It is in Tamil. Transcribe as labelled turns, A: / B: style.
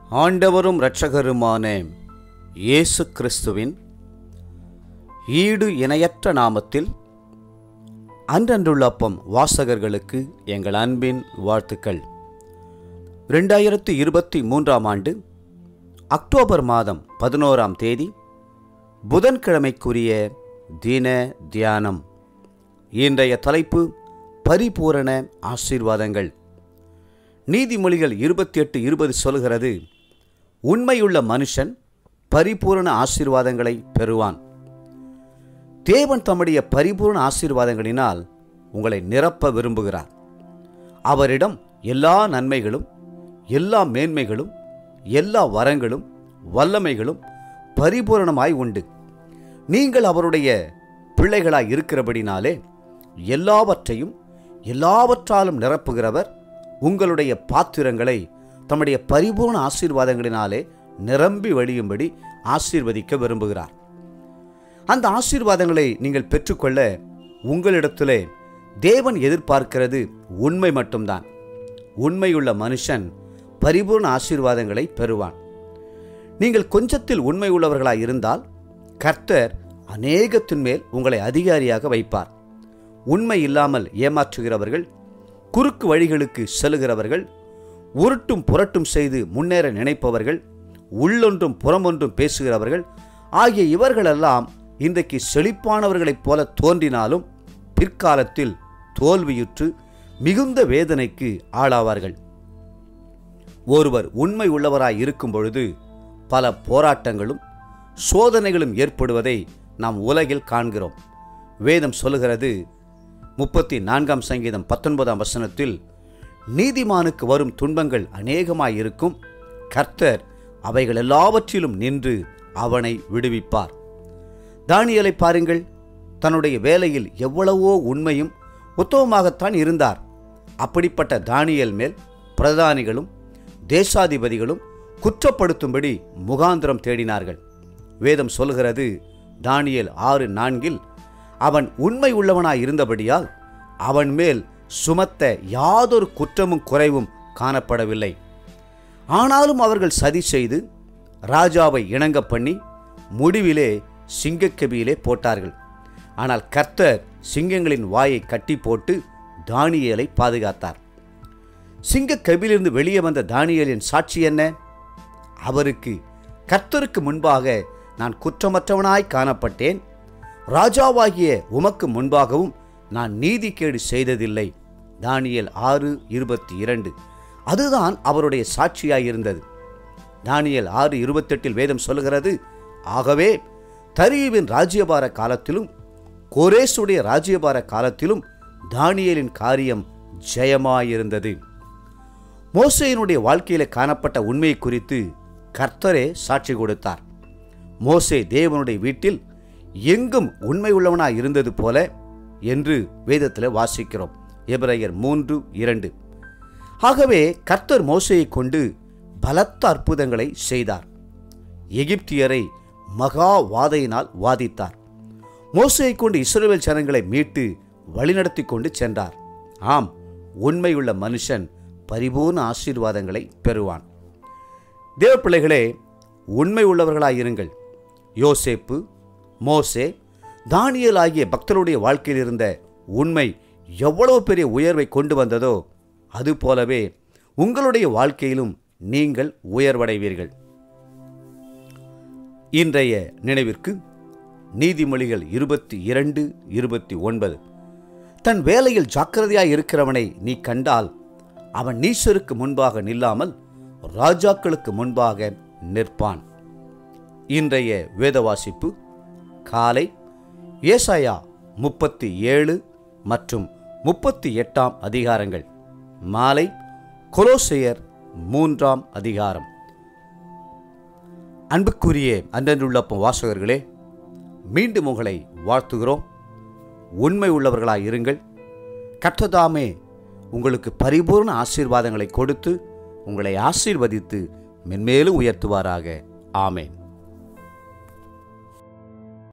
A: ஆண்டவரும் இரட்சகருமான இயேசு கிறிஸ்துவின் ஈடு இணையற்ற நாமத்தில் அன்றன்றுள்ளப்பம் வாசகர்களுக்கு எங்கள் அன்பின் வாழ்த்துக்கள் ரெண்டாயிரத்து இருபத்தி மூன்றாம் ஆண்டு அக்டோபர் மாதம் பதினோராம் தேதி புதன்கிழமைக்குரிய தின தியானம் இன்றைய தலைப்பு பரிபூரண ஆசீர்வாதங்கள் நீதிமொழிகள் இருபத்தி எட்டு இருபது சொல்கிறது உண்மையுள்ள மனுஷன் பரிபூரண ஆசீர்வாதங்களை பெறுவான் தேவன் தம்முடைய பரிபூரண ஆசீர்வாதங்களினால் உங்களை நிரப்ப விரும்புகிறார் அவரிடம் எல்லா நன்மைகளும் எல்லா மேன்மைகளும் எல்லா வரங்களும் வல்லமைகளும் பரிபூரணமாய் உண்டு நீங்கள் அவருடைய பிள்ளைகளாய் இருக்கிறபடினாலே எல்லாவற்றையும் எல்லாவற்றாலும் நிரப்புகிறவர் உங்களுடைய பாத்திரங்களை தம்முடைய பரிபூர்ண ஆசீர்வாதங்களினாலே நிரம்பி வழியும்படி ஆசீர்வதிக்க விரும்புகிறார் அந்த ஆசீர்வாதங்களை நீங்கள் பெற்றுக்கொள்ள உங்களிடத்திலே தேவன் எதிர்பார்க்கிறது உண்மை மட்டும்தான் உண்மையுள்ள மனுஷன் பரிபூர்ண ஆசீர்வாதங்களை பெறுவான் நீங்கள் கொஞ்சத்தில் உண்மை உள்ளவர்களாய் இருந்தால் கர்த்தர் அநேகத்தின் மேல் உங்களை அதிகாரியாக வைப்பார் உண்மை இல்லாமல் ஏமாற்றுகிறவர்கள் குறுக்கு வழிகளுக்கு செல்லுகிறவர்கள் உருட்டும் புரட்டும் செய்து முன்னேற நினைப்பவர்கள் உள்ளொன்றும் புறமொன்றும் பேசுகிறவர்கள் ஆகிய இவர்களெல்லாம் இன்றைக்கு செழிப்பானவர்களைப் போல தோன்றினாலும் பிற்காலத்தில் தோல்வியுற்று மிகுந்த வேதனைக்கு ஆளாவார்கள் ஒருவர் உண்மை உள்ளவராய் இருக்கும் பொழுது பல போராட்டங்களும் சோதனைகளும் ஏற்படுவதை நாம் உலகில் காண்கிறோம் வேதம் சொல்லுகிறது முப்பத்தி நான்காம் சங்கீதம் பத்தொன்பதாம் வசனத்தில் நீதிமானுக்கு வரும் துன்பங்கள் அநேகமாயிருக்கும் கர்த்தர் அவைகள் எல்லாவற்றிலும் நின்று அவனை விடுவிப்பார் தானியலை பாருங்கள் தன்னுடைய வேலையில் எவ்வளவோ உண்மையும் உத்தவமாகத்தான் இருந்தார் அப்படிப்பட்ட தானியல் மேல் பிரதானிகளும் தேசாதிபதிகளும் குற்றப்படுத்தும்படி முகாந்திரம் தேடினார்கள் வேதம் சொல்கிறது தானியல் ஆறு நான்கில் அவன் உண்மை உள்ளவனாய் இருந்தபடியால் அவன் மேல் சுமத்த யாதொரு குற்றமும் குறைவும் காணப்படவில்லை ஆனாலும் அவர்கள் சதி செய்து ராஜாவை இணங்க பண்ணி முடிவிலே சிங்கக்கபியிலே போட்டார்கள் ஆனால் கர்த்தர் சிங்கங்களின் வாயை கட்டி போட்டு தானியலை பாதுகாத்தார் சிங்கக்கபிலிருந்து வெளியே வந்த தானியலின் சாட்சி என்ன அவருக்கு கர்த்தருக்கு முன்பாக நான் குற்றமற்றவனாய் காணப்பட்டேன் ராஜாவாகிய உமக்கு முன்பாகவும் நான் நீதிகேடு செய்ததில்லை தானியல் ஆறு இருபத்தி இரண்டு அதுதான் அவருடைய சாட்சியாயிருந்தது தானியல் ஆறு இருபத்தெட்டில் வேதம் சொல்கிறது ஆகவே தரியுவின் ராஜ்யபார காலத்திலும் கோரேசுடைய ராஜ்யபார காலத்திலும் தானியலின் காரியம் ஜெயமாயிருந்தது மோசையினுடைய வாழ்க்கையில காணப்பட்ட உண்மை குறித்து கர்த்தரே சாட்சி கொடுத்தார் மோசே தேவனுடைய வீட்டில் எங்கும் உண்மை உள்ளவனாய் இருந்தது போல என்று வேதத்தில் வாசிக்கிறோம் எபிரையர் மூன்று இரண்டு ஆகவே கர்த்தர் மோசையை கொண்டு பலத்த அற்புதங்களை செய்தார் எகிப்தியரை மகா வாதையினால் வாதித்தார் மோசையை கொண்டு இஸ்ரேல் ஜனங்களை மீட்டு வழிநடத்தி கொண்டு சென்றார் ஆம் உண்மையுள்ள மனுஷன் பரிபூர்ண ஆசீர்வாதங்களை பெறுவான் தேவ பிள்ளைகளே உண்மை உள்ளவர்களாயிருங்கள் யோசேப்பு மோசே தானியல் ஆகிய பக்தருடைய வாழ்க்கையில் இருந்த உண்மை எவ்வளவு பெரிய உயர்வை கொண்டு வந்ததோ அதுபோலவே உங்களுடைய வாழ்க்கையிலும் நீங்கள் உயர்வடைவீர்கள் இன்றைய நினைவிற்கு நீதிமொழிகள் இருபத்தி இரண்டு இருபத்தி ஒன்பது தன் வேலையில் ஜாக்கிரதையாய் இருக்கிறவனை நீ கண்டால் அவன் நீசருக்கு முன்பாக நில்லாமல் ராஜாக்களுக்கு முன்பாக நிற்பான் இன்றைய வேதவாசிப்பு காலை ஏசாயா முப்பத்தி ஏழு மற்றும் முப்பத்தி எட்டாம் அதிகாரங்கள் மாலை கொலோசையர் மூன்றாம் அதிகாரம் அன்புக்குரிய அன்றன்றுள்ளப்பம் வாசகர்களே மீண்டும் உங்களை வாழ்த்துகிறோம் உண்மை உள்ளவர்களாய் இருங்கள் கற்றதாமே உங்களுக்கு பரிபூர்ண ஆசீர்வாதங்களை கொடுத்து உங்களை ஆசீர்வதித்து மென்மேலும் உயர்த்துவாராக ஆமேன்